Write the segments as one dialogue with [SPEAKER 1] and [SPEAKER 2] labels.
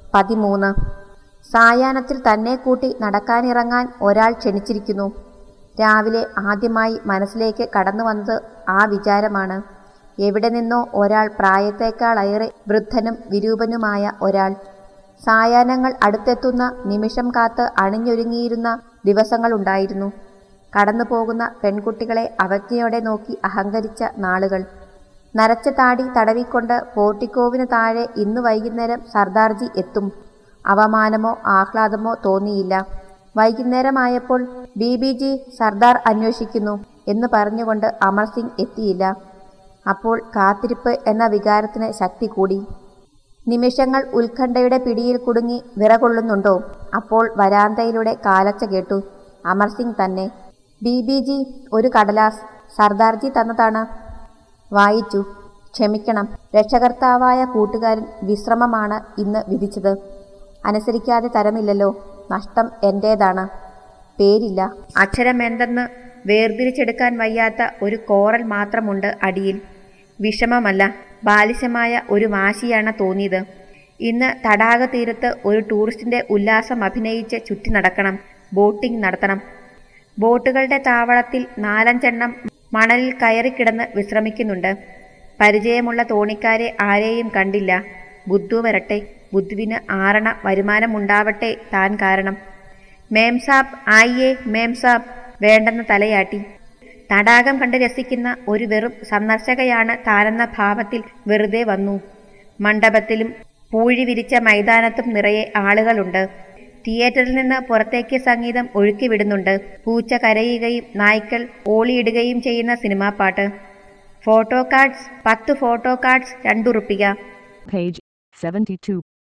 [SPEAKER 1] പതിമൂന്ന് സായാഹ്നത്തിൽ തന്നെ കൂട്ടി നടക്കാനിറങ്ങാൻ ഒരാൾ ക്ഷണിച്ചിരിക്കുന്നു രാവിലെ ആദ്യമായി മനസ്സിലേക്ക് കടന്നു വന്നത് ആ വിചാരമാണ് എവിടെ നിന്നോ ഒരാൾ പ്രായത്തേക്കാളേറെ വൃദ്ധനും വിരൂപനുമായ ഒരാൾ സായാഹ്നങ്ങൾ അടുത്തെത്തുന്ന നിമിഷം കാത്ത് അണിഞ്ഞൊരുങ്ങിയിരുന്ന ദിവസങ്ങളുണ്ടായിരുന്നു കടന്നു പോകുന്ന പെൺകുട്ടികളെ അവജ്ഞയോടെ നോക്കി അഹങ്കരിച്ച നാളുകൾ നരച്ച താടി തടവിക്കൊണ്ട് പോർട്ടിക്കോവിന് താഴെ ഇന്ന് വൈകുന്നേരം സർദാർജി എത്തും അവമാനമോ ആഹ്ലാദമോ തോന്നിയില്ല വൈകുന്നേരമായപ്പോൾ ബി ബി ജി സർദാർ അന്വേഷിക്കുന്നു എന്ന് പറഞ്ഞുകൊണ്ട് അമർ സിംഗ് എത്തിയില്ല അപ്പോൾ കാത്തിരിപ്പ് എന്ന വികാരത്തിന് ശക്തി കൂടി നിമിഷങ്ങൾ ഉത്കണ്ഠയുടെ പിടിയിൽ കുടുങ്ങി വിറകൊള്ളുന്നുണ്ടോ അപ്പോൾ വരാന്തയിലൂടെ കാലച്ച കേട്ടു അമർ സിംഗ് തന്നെ ബി ബി ജി ഒരു കടലാസ് സർദാർജി തന്നതാണ് വായിച്ചു ക്ഷമിക്കണം രക്ഷകർത്താവായ കൂട്ടുകാരൻ വിശ്രമമാണ് ഇന്ന് വിധിച്ചത് അനുസരിക്കാതെ തരമില്ലല്ലോ നഷ്ടം എൻ്റേതാണ് പേരില്ല അക്ഷരം എന്തെന്ന് വേർതിരിച്ചെടുക്കാൻ വയ്യാത്ത ഒരു കോറൽ മാത്രമുണ്ട് അടിയിൽ വിഷമമല്ല ബാലിശമായ ഒരു വാശിയാണ് തോന്നിയത് ഇന്ന് തടാക തീരത്ത് ഒരു ടൂറിസ്റ്റിന്റെ ഉല്ലാസം അഭിനയിച്ച് ചുറ്റി നടക്കണം ബോട്ടിംഗ് നടത്തണം ബോട്ടുകളുടെ താവളത്തിൽ നാലഞ്ചെണ്ണം മണലിൽ കയറിക്കിടന്ന് വിശ്രമിക്കുന്നുണ്ട് പരിചയമുള്ള തോണിക്കാരെ ആരെയും കണ്ടില്ല ബുദ്ധു വരട്ടെ ബുദ്ധുവിന് ആറണ വരുമാനമുണ്ടാവട്ടെ താൻ കാരണം മേം സാബ് ആയിയേ മേം സാബ് വേണ്ടെന്ന് തലയാട്ടി തടാകം കണ്ട് രസിക്കുന്ന ഒരു വെറും സന്ദർശകയാണ് താനെന്ന ഭാവത്തിൽ വെറുതെ വന്നു മണ്ഡപത്തിലും പൂഴി വിരിച്ച മൈതാനത്തും നിറയെ ആളുകളുണ്ട് തിയേറ്ററിൽ നിന്ന് പുറത്തേക്ക് സംഗീതം ഒഴുക്കിവിടുന്നുണ്ട് പൂച്ച കരയുകയും നായ്ക്കൾ ഓളിയിടുകയും ചെയ്യുന്ന സിനിമാ പാട്ട് ഫോട്ടോ കാർഡ്സ് പത്ത് ഫോട്ടോ കാർഡ്സ് രണ്ടുറുപ്പിക
[SPEAKER 2] Page 72.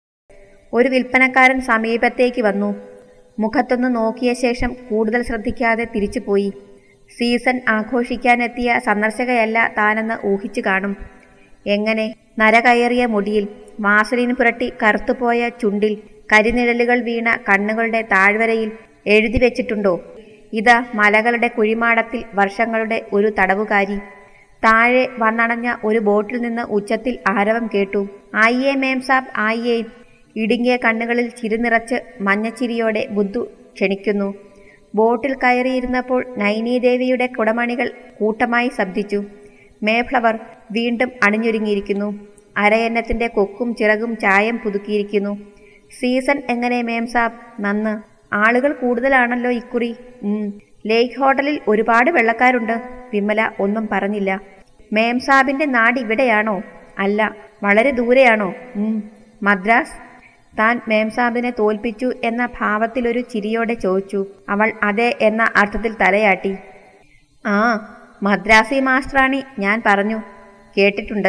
[SPEAKER 1] ഒരു വിൽപ്പനക്കാരൻ സമീപത്തേക്ക് വന്നു മുഖത്തൊന്ന് നോക്കിയ ശേഷം കൂടുതൽ ശ്രദ്ധിക്കാതെ തിരിച്ചുപോയി സീസൺ ആഘോഷിക്കാനെത്തിയ സന്ദർശകയല്ല താനെന്ന് ഊഹിച്ചു കാണും എങ്ങനെ നരകയറിയ മുടിയിൽ വാസലിന് പുരട്ടി കറുത്തുപോയ ചുണ്ടിൽ കരിനിഴലുകൾ വീണ കണ്ണുകളുടെ താഴ്വരയിൽ എഴുതി വെച്ചിട്ടുണ്ടോ ഇതാ മലകളുടെ കുഴിമാടത്തിൽ വർഷങ്ങളുടെ ഒരു തടവുകാരി താഴെ വന്നണഞ്ഞ ഒരു ബോട്ടിൽ നിന്ന് ഉച്ചത്തിൽ ആരവം കേട്ടു ആയിയേ മേം സാബ് ആയിയേ ഇടുങ്ങിയ കണ്ണുകളിൽ ചിരിനിറച്ച് മഞ്ഞച്ചിരിയോടെ ബുദ്ധു ക്ഷണിക്കുന്നു ബോട്ടിൽ കയറിയിരുന്നപ്പോൾ നൈനീദേവിയുടെ കുടമണികൾ കൂട്ടമായി ശബ്ദിച്ചു മേഫ്ലവർ വീണ്ടും അണിഞ്ഞൊരുങ്ങിയിരിക്കുന്നു അരയന്നത്തിന്റെ കൊക്കും ചിറകും ചായം പുതുക്കിയിരിക്കുന്നു സീസൺ എങ്ങനെ മേം സാബ് നന്ന് ആളുകൾ കൂടുതലാണല്ലോ ഇക്കുറി ഉം ലേക്ക് ഹോട്ടലിൽ ഒരുപാട് വെള്ളക്കാരുണ്ട് വിമല ഒന്നും പറഞ്ഞില്ല മേം സാബിന്റെ നാട് ഇവിടെയാണോ അല്ല വളരെ ദൂരെയാണോ ഉം മദ്രാസ് താൻ മേം സാബിനെ തോൽപ്പിച്ചു എന്ന ഭാവത്തിലൊരു ചിരിയോടെ ചോദിച്ചു അവൾ അതെ എന്ന അർത്ഥത്തിൽ തലയാട്ടി ആ മദ്രാസി മാസ്റ്ററാണി ഞാൻ പറഞ്ഞു കേട്ടിട്ടുണ്ട്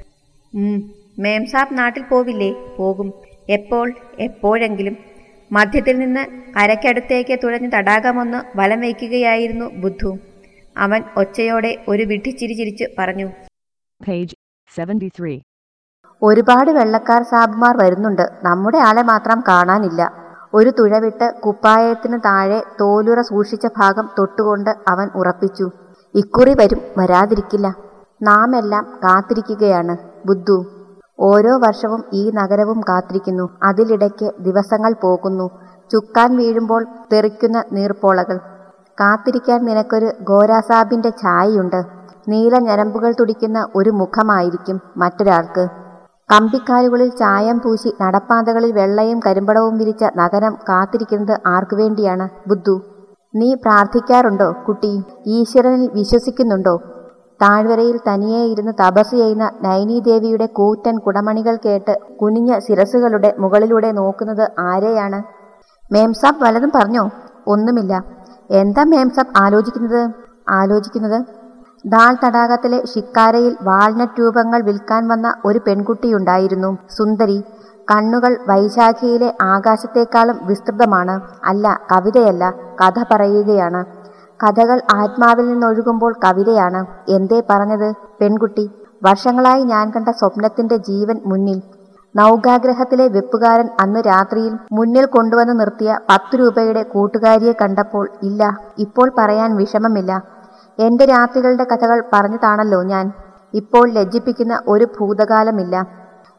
[SPEAKER 1] ഉം മേം സാബ് നാട്ടിൽ പോവില്ലേ പോകും എപ്പോൾ എപ്പോഴെങ്കിലും മധ്യത്തിൽ നിന്ന് കരയ്ക്കടുത്തേക്ക് തുഴഞ്ഞ് തടാകമൊന്ന് വലം വയ്ക്കുകയായിരുന്നു ബുദ്ധു അവൻ ഒച്ചയോടെ ഒരു വിഡ്ഢിച്ചിരി ചിരിച്ച് പറഞ്ഞു
[SPEAKER 2] Page 73.
[SPEAKER 1] ഒരുപാട് വെള്ളക്കാർ സാബുമാർ വരുന്നുണ്ട് നമ്മുടെ ആളെ മാത്രം കാണാനില്ല ഒരു തുഴവിട്ട് കുപ്പായത്തിന് താഴെ തോലുറ സൂക്ഷിച്ച ഭാഗം തൊട്ടുകൊണ്ട് അവൻ ഉറപ്പിച്ചു ഇക്കുറി വരും വരാതിരിക്കില്ല നാം എല്ലാം കാത്തിരിക്കുകയാണ് ബുദ്ധു ഓരോ വർഷവും ഈ നഗരവും കാത്തിരിക്കുന്നു അതിലിടയ്ക്ക് ദിവസങ്ങൾ പോകുന്നു ചുക്കാൻ വീഴുമ്പോൾ തെറിക്കുന്ന നീർപ്പോളകൾ കാത്തിരിക്കാൻ നിനക്കൊരു ഗോരാസാബിന്റെ ഛായയുണ്ട് നീല ഞരമ്പുകൾ തുടിക്കുന്ന ഒരു മുഖമായിരിക്കും മറ്റൊരാൾക്ക് കമ്പിക്കാലുകളിൽ ചായം പൂശി നടപ്പാതകളിൽ വെള്ളയും കരിമ്പടവും വിരിച്ച നഗരം കാത്തിരിക്കുന്നത് ആർക്കു വേണ്ടിയാണ് ബുദ്ധു നീ പ്രാർത്ഥിക്കാറുണ്ടോ കുട്ടി ഈശ്വരനിൽ വിശ്വസിക്കുന്നുണ്ടോ താഴ്വരയിൽ തനിയെ ഇരുന്ന് തപസ് ചെയ്യുന്ന നൈനി ദേവിയുടെ കൂറ്റൻ കുടമണികൾ കേട്ട് കുനിഞ്ഞ ശിരസുകളുടെ മുകളിലൂടെ നോക്കുന്നത് ആരെയാണ് മേംസാബ് വല്ലതും പറഞ്ഞോ ഒന്നുമില്ല എന്താ മേംസാബ് ആലോചിക്കുന്നത് ആലോചിക്കുന്നത് ദാൽ തടാകത്തിലെ ഷിക്കാരയിൽ വാൾനട്ട് രൂപങ്ങൾ വിൽക്കാൻ വന്ന ഒരു പെൺകുട്ടിയുണ്ടായിരുന്നു സുന്ദരി കണ്ണുകൾ വൈശാഖിയിലെ ആകാശത്തേക്കാളും വിസ്തൃതമാണ് അല്ല കവിതയല്ല കഥ പറയുകയാണ് കഥകൾ ആത്മാവിൽ നിന്നൊഴുകുമ്പോൾ കവിതയാണ് എന്തേ പറഞ്ഞത് പെൺകുട്ടി വർഷങ്ങളായി ഞാൻ കണ്ട സ്വപ്നത്തിന്റെ ജീവൻ മുന്നിൽ നൗകാഗ്രഹത്തിലെ വെപ്പുകാരൻ അന്ന് രാത്രിയിൽ മുന്നിൽ കൊണ്ടുവന്ന് നിർത്തിയ പത്തു രൂപയുടെ കൂട്ടുകാരിയെ കണ്ടപ്പോൾ ഇല്ല ഇപ്പോൾ പറയാൻ വിഷമമില്ല എന്റെ രാത്രികളുടെ കഥകൾ പറഞ്ഞതാണല്ലോ ഞാൻ ഇപ്പോൾ ലജ്ജിപ്പിക്കുന്ന ഒരു ഭൂതകാലമില്ല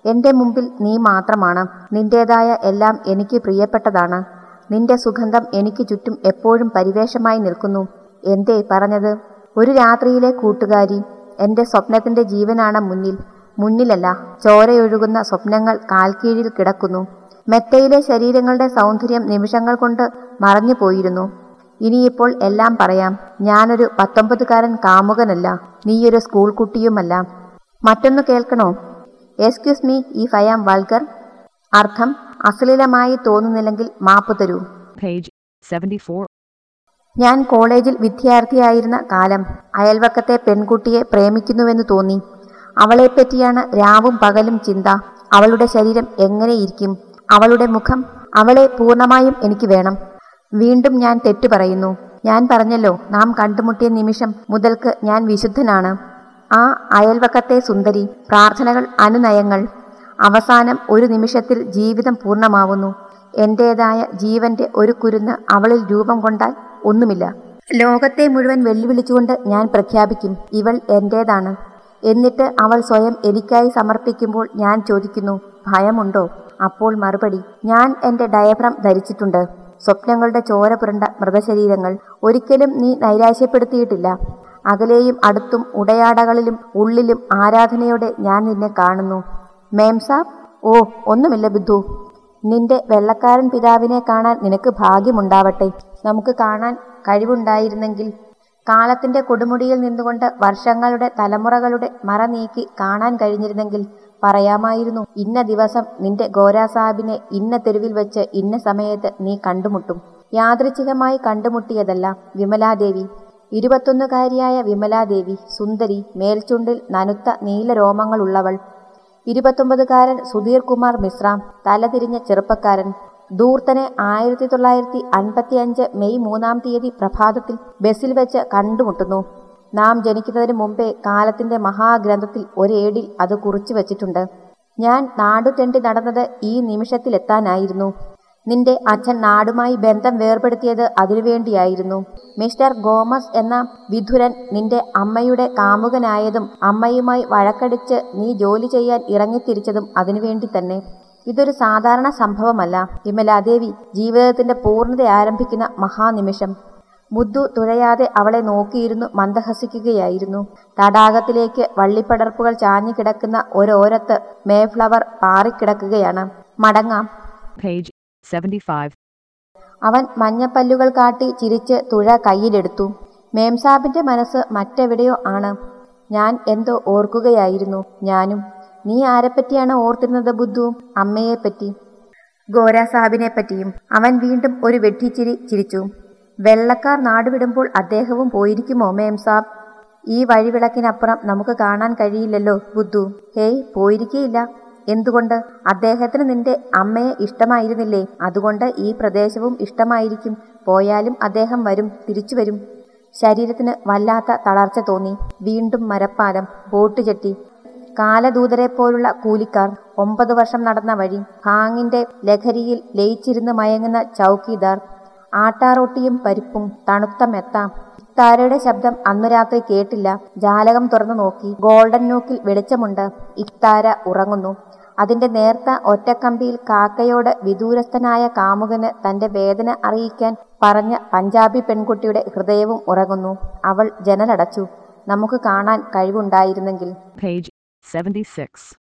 [SPEAKER 1] എന്റെ മുമ്പിൽ നീ മാത്രമാണ് നിന്റേതായ എല്ലാം എനിക്ക് പ്രിയപ്പെട്ടതാണ് നിന്റെ സുഗന്ധം എനിക്ക് ചുറ്റും എപ്പോഴും പരിവേഷമായി നിൽക്കുന്നു എന്തേ പറഞ്ഞത് ഒരു രാത്രിയിലെ കൂട്ടുകാരി എന്റെ സ്വപ്നത്തിന്റെ ജീവനാണ് മുന്നിൽ മുന്നിലല്ല ചോരയൊഴുകുന്ന സ്വപ്നങ്ങൾ കാൽക്കീഴിൽ കിടക്കുന്നു മെത്തയിലെ ശരീരങ്ങളുടെ സൗന്ദര്യം നിമിഷങ്ങൾ കൊണ്ട് മറഞ്ഞു പോയിരുന്നു ഇനിയിപ്പോൾ എല്ലാം പറയാം ഞാനൊരു പത്തൊമ്പതുകാരൻ കാമുകനല്ല നീയൊരു സ്കൂൾ കുട്ടിയുമല്ല മറ്റൊന്ന് കേൾക്കണോ എക്സ്ക്യൂസ് മീ ഈ ഫയാം വൾഗർ അർത്ഥം അശ്ലീലമായി തോന്നുന്നില്ലെങ്കിൽ മാപ്പ് തരൂ
[SPEAKER 2] Page 74.
[SPEAKER 1] ഞാൻ കോളേജിൽ വിദ്യാർത്ഥിയായിരുന്ന കാലം അയൽവക്കത്തെ പെൺകുട്ടിയെ പ്രേമിക്കുന്നുവെന്ന് തോന്നി അവളെപ്പറ്റിയാണ് രാവും പകലും ചിന്ത അവളുടെ ശരീരം എങ്ങനെയിരിക്കും അവളുടെ മുഖം അവളെ പൂർണ്ണമായും എനിക്ക് വേണം വീണ്ടും ഞാൻ തെറ്റു പറയുന്നു ഞാൻ പറഞ്ഞല്ലോ നാം കണ്ടുമുട്ടിയ നിമിഷം മുതൽക്ക് ഞാൻ വിശുദ്ധനാണ് ആ അയൽവക്കത്തെ സുന്ദരി പ്രാർത്ഥനകൾ അനുനയങ്ങൾ അവസാനം ഒരു നിമിഷത്തിൽ ജീവിതം പൂർണ്ണമാവുന്നു എന്റേതായ ജീവന്റെ ഒരു കുരുന്ന് അവളിൽ രൂപം കൊണ്ടാൽ ഒന്നുമില്ല ലോകത്തെ മുഴുവൻ വെല്ലുവിളിച്ചുകൊണ്ട് ഞാൻ പ്രഖ്യാപിക്കും ഇവൾ എന്റേതാണ് എന്നിട്ട് അവൾ സ്വയം എനിക്കായി സമർപ്പിക്കുമ്പോൾ ഞാൻ ചോദിക്കുന്നു ഭയമുണ്ടോ അപ്പോൾ മറുപടി ഞാൻ എന്റെ ഡയഫ്രം ധരിച്ചിട്ടുണ്ട് സ്വപ്നങ്ങളുടെ ചോര പുരണ്ട മൃതശരീരങ്ങൾ ഒരിക്കലും നീ നൈരാശ്യപ്പെടുത്തിയിട്ടില്ല അകലെയും അടുത്തും ഉടയാടകളിലും ഉള്ളിലും ആരാധനയോടെ ഞാൻ നിന്നെ കാണുന്നു മേം സാബ് ഓ ഒന്നുമില്ല ബുദ്ധു നിന്റെ വെള്ളക്കാരൻ പിതാവിനെ കാണാൻ നിനക്ക് ഭാഗ്യമുണ്ടാവട്ടെ നമുക്ക് കാണാൻ കഴിവുണ്ടായിരുന്നെങ്കിൽ കാലത്തിന്റെ കൊടുമുടിയിൽ നിന്നുകൊണ്ട് വർഷങ്ങളുടെ തലമുറകളുടെ മറ നീക്കി കാണാൻ കഴിഞ്ഞിരുന്നെങ്കിൽ പറയാമായിരുന്നു ഇന്ന ദിവസം നിന്റെ ഗോരാ സാഹിബിനെ ഇന്ന തെരുവിൽ വെച്ച് ഇന്ന സമയത്ത് നീ കണ്ടുമുട്ടും യാദൃച്ഛികമായി കണ്ടുമുട്ടിയതല്ല വിമലാദേവി ഇരുപത്തൊന്നുകാരിയായ വിമലാദേവി സുന്ദരി മേൽചുണ്ടിൽ നനുത്ത നീല രോമങ്ങളുള്ളവൾ ഇരുപത്തൊമ്പതുകാരൻ സുധീർ കുമാർ മിശ്ര തലതിരിഞ്ഞ ചെറുപ്പക്കാരൻ ദൂർത്തനെ ആയിരത്തി തൊള്ളായിരത്തി അൻപത്തി അഞ്ച് മെയ് മൂന്നാം തീയതി പ്രഭാതത്തിൽ ബസ്സിൽ വെച്ച് കണ്ടുമുട്ടുന്നു നാം ജനിക്കുന്നതിന് മുമ്പേ കാലത്തിന്റെ മഹാഗ്രന്ഥത്തിൽ ഒരേടിൽ അത് കുറിച്ചു വച്ചിട്ടുണ്ട് ഞാൻ നാടു തെണ്ടി നടന്നത് ഈ നിമിഷത്തിലെത്താനായിരുന്നു നിന്റെ അച്ഛൻ നാടുമായി ബന്ധം വേർപെടുത്തിയത് അതിനുവേണ്ടിയായിരുന്നു മിസ്റ്റർ ഗോമസ് എന്ന വിധുരൻ നിന്റെ അമ്മയുടെ കാമുകനായതും അമ്മയുമായി വഴക്കടിച്ച് നീ ജോലി ചെയ്യാൻ ഇറങ്ങിത്തിരിച്ചതും അതിനുവേണ്ടി തന്നെ ഇതൊരു സാധാരണ സംഭവമല്ല വിമലാദേവി ജീവിതത്തിന്റെ പൂർണ്ണത ആരംഭിക്കുന്ന മഹാനിമിഷം ബുദ്ധു തുഴയാതെ അവളെ നോക്കിയിരുന്നു മന്ദഹസിക്കുകയായിരുന്നു തടാകത്തിലേക്ക് വള്ളിപ്പടർപ്പുകൾ ചാഞ്ഞു കിടക്കുന്ന ഒരോരത്ത് മേഫ്ലവർ പാറിക്കിടക്കുകയാണ് മടങ്ങാം
[SPEAKER 2] Page 75.
[SPEAKER 1] അവൻ മഞ്ഞപ്പല്ലുകൾ കാട്ടി ചിരിച്ച് തുഴ കയ്യിലെടുത്തു മേംസാബിന്റെ മനസ്സ് മറ്റെവിടെയോ ആണ് ഞാൻ എന്തോ ഓർക്കുകയായിരുന്നു ഞാനും നീ ആരെപ്പറ്റിയാണ് ഓർത്തിരുന്നത് ബുദ്ധു അമ്മയെപ്പറ്റി ഗോരാ സാഹിബിനെ പറ്റിയും അവൻ വീണ്ടും ഒരു വെട്ടിച്ചിരി ചിരിച്ചു വെള്ളക്കാർ നാടുവിടുമ്പോൾ അദ്ദേഹവും പോയിരിക്കുമോ മേം സാബ് ഈ വഴിവിളക്കിനപ്പുറം നമുക്ക് കാണാൻ കഴിയില്ലല്ലോ ബുദ്ധു ഹേയ് പോയിരിക്കയില്ല എന്തുകൊണ്ട് അദ്ദേഹത്തിന് നിന്റെ അമ്മയെ ഇഷ്ടമായിരുന്നില്ലേ അതുകൊണ്ട് ഈ പ്രദേശവും ഇഷ്ടമായിരിക്കും പോയാലും അദ്ദേഹം വരും തിരിച്ചു വരും ശരീരത്തിന് വല്ലാത്ത തളർച്ച തോന്നി വീണ്ടും മരപ്പാലം ബോട്ട് ചെട്ടി കാലദൂതരെ പോലുള്ള കൂലിക്കാർ ഒമ്പത് വർഷം നടന്ന വഴി ഭാങ്ങിന്റെ ലഹരിയിൽ ലയിച്ചിരുന്ന് മയങ്ങുന്ന ചൗക്കിദാർ ആട്ടാറൊട്ടിയും പരിപ്പും തണുത്ത മെത്ത ഇക്താരയുടെ ശബ്ദം അന്നു രാത്രി കേട്ടില്ല ജാലകം തുറന്നു നോക്കി ഗോൾഡൻ നോക്കിൽ വെളിച്ചമുണ്ട് ഇക്താര ഉറങ്ങുന്നു അതിന്റെ നേർത്ത ഒറ്റക്കമ്പിയിൽ കാക്കയോട് വിദൂരസ്ഥനായ കാമുകന് തന്റെ വേദന അറിയിക്കാൻ പറഞ്ഞ പഞ്ചാബി പെൺകുട്ടിയുടെ ഹൃദയവും ഉറങ്ങുന്നു അവൾ ജനലടച്ചു നമുക്ക് കാണാൻ കഴിവുണ്ടായിരുന്നെങ്കിൽ
[SPEAKER 2] Page 76.